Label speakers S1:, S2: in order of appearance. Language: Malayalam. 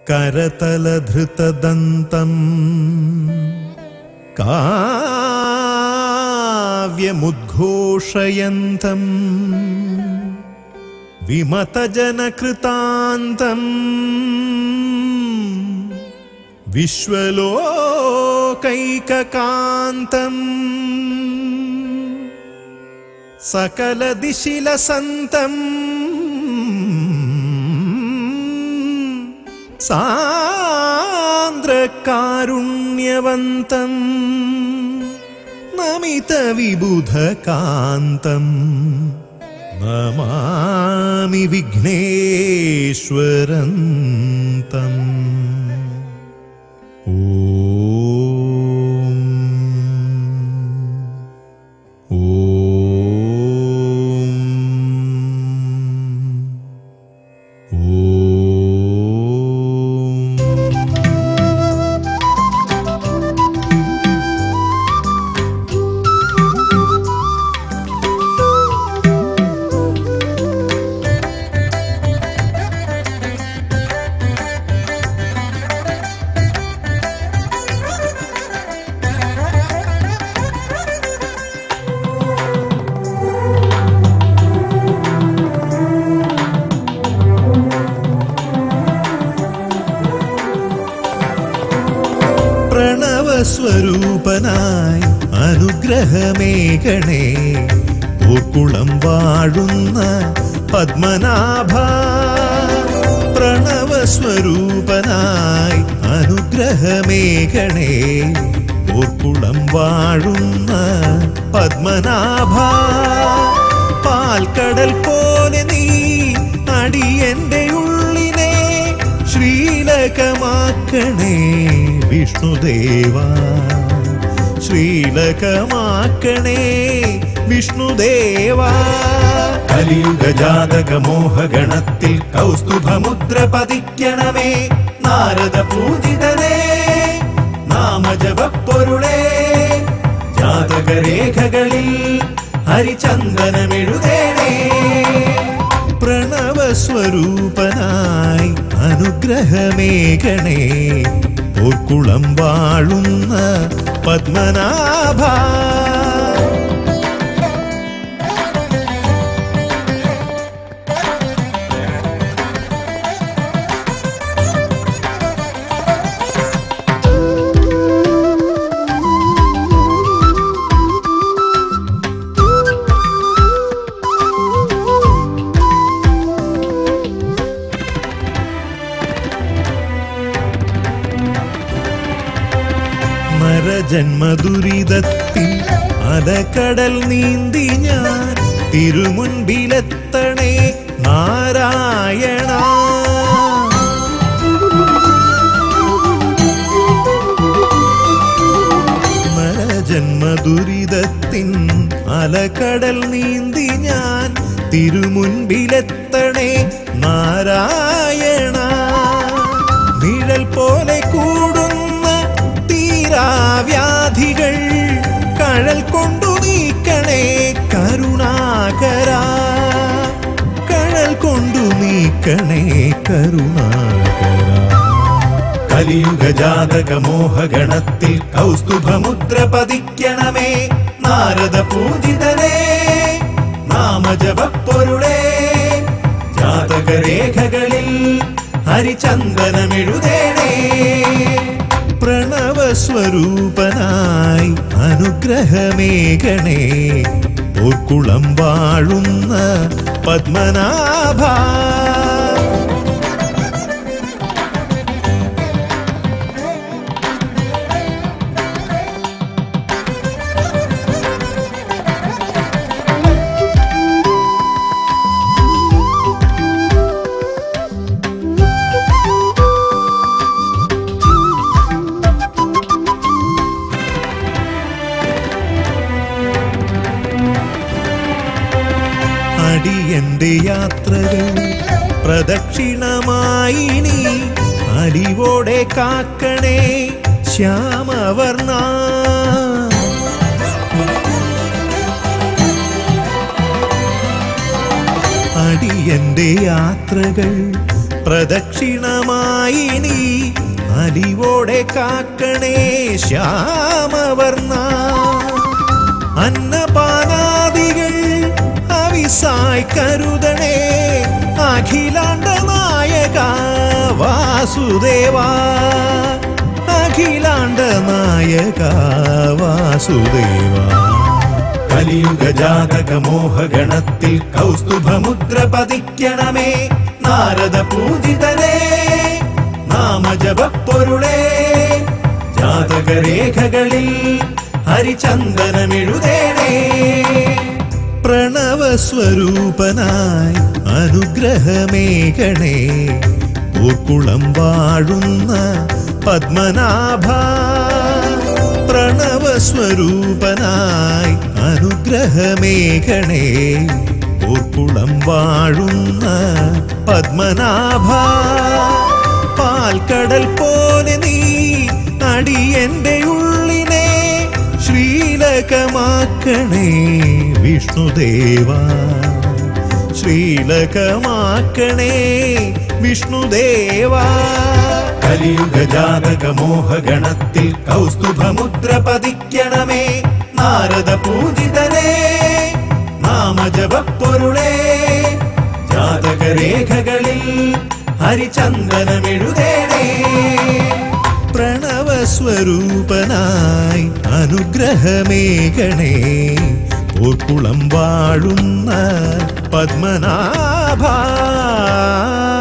S1: करतलधृतदन्तम् काव्यमुद्घोषयन्तम् विमतजनकृतान्तम् विश्वलोकैककान्तम् सकलदिशिलसन्तम् सान्द्रकारुण्यवन्तम् नमितविबुधकान्तम् नमामि विघ्नेश्वरन्तम् ॐ ॐ ॐ പ്രണവസ്വരൂപനായി അനുഗ്രഹമേകണേ പൂക്കുളം വാഴുന്ന പത്മനാഭ പ്രണവസ്വരൂപനായി അനുഗ്രഹമേകണേ പൂക്കുളം വാഴുന്ന പത്മനാഭ പാൽക്കടൽ പോലെ നീ അടിയന്റെ ഉള്ളിനെ ശ്രീലകമാക്കണേ വിഷ്ണുദേവ ശ്രീലകമാക്കണേ വിഷ്ണുദേവ കലിയുഗ ജാതക മോഹഗണത്തിൽ കൗസ്തുഭമുദ്ര പതിക്കണമേ നാരദ പൂജിതനേ നാമജപപ്പൊരുളേ ജാതകരേഖകളിൽ ഹരിചന്ദനമെഴുതേണേ പ്രണവസ്വരൂപനായി അനുഗ്രഹമേകണേ പോർക്കുളം വാഴുന്ന പത്മനാഭ നരജന്മദുരിതത്തിൽ അലക്കടൽ നീന്തി ഞാൻ തിരുമുൻപിലെത്തണേ നാരായണ നരജന്മദുരിതത്തിൻ അലക്കടൽ നീന്തി ഞാൻ തിരുമുൻപിലെത്തണേ നാരായണ നിഴൽ പോലെ കൂടുന്ന തീരാവ്യാധികൾ കഴൽ കൊണ്ടു നീക്കണേ കരുണാകര കഴൽ കൊണ്ടു നീക്കണേ കരുണാകര കലിയുഗ ജാതക മോഹഗണത്തിൽ കൗസ്തുഭമുദ്ര പതിക്കണമേ നാരദ പൂജിതനേ നാമജപപ്പൊരുളേ ജാതകരേഖകളിൽ ഹരിചന്ദനമെഴുതേണേ പ്രണവസ്വരൂപനായി അനുഗ്രഹമേകണേ പോർക്കുളം വാഴുന്ന പത്മനാഭ അടിയന്റെ യാത്രകൾ പ്രദക്ഷിണമായി നീ അലിവോടെ കാക്കണേ ശ്യാമവർണ അടിയന്റെ യാത്രകൾ പ്രദക്ഷിണമായി നീ അലിവോടെ കാക്കണേ ശ്യാമവർണ്ണ അന്നപാനാദികൾ അവിസായി കരുതണേ അഖിലാണ്ട നായക വാസുദേവ അഖിലാണ്ട നായക വാസുദേവ കലിയുഗ ജാതക മോഹഗണത്തിൽ കൗസ്തുഭമുദ്ര പതിക്കണമേ നാരദ പൂജിതനേ നാമജപപ്പൊരുളേ ജാതകരേഖകളിൽ ഹരിചന്ദനമെഴുതേണേ പ്രണവസ്വരൂപനായി അനുഗ്രഹമേകണേ പൂക്കുളം വാഴുന്ന പത്മനാഭ പ്രണവസ്വരൂപനായി അനുഗ്രഹമേകണേ പൂക്കുളം വാഴുന്ന പത്മനാഭ പാൽക്കടൽ പോലെ നീ അടിയന്റെ ഉള്ളിനെ ശ്രീലകമാക്കണേ വിഷ്ണുദേവ ശ്രീലകമാക്കണേ വിഷ്ണുദേവ കലിയുഗ ജാതക മോഹഗണത്തിൽ കൗസ്തുഭമുദ്ര പതിക്കണമേ നാരദ പൂജിതനേ നാമജപപ്പൊരുളേ ജാതകരേഖകളിൽ ഹരിചന്ദനമെഴുതേണേ പ്രണവസ്വരൂപനായി അനുഗ്രഹമേകണേ പോർക്കുളം വാഴുന്ന പത്മനാഭ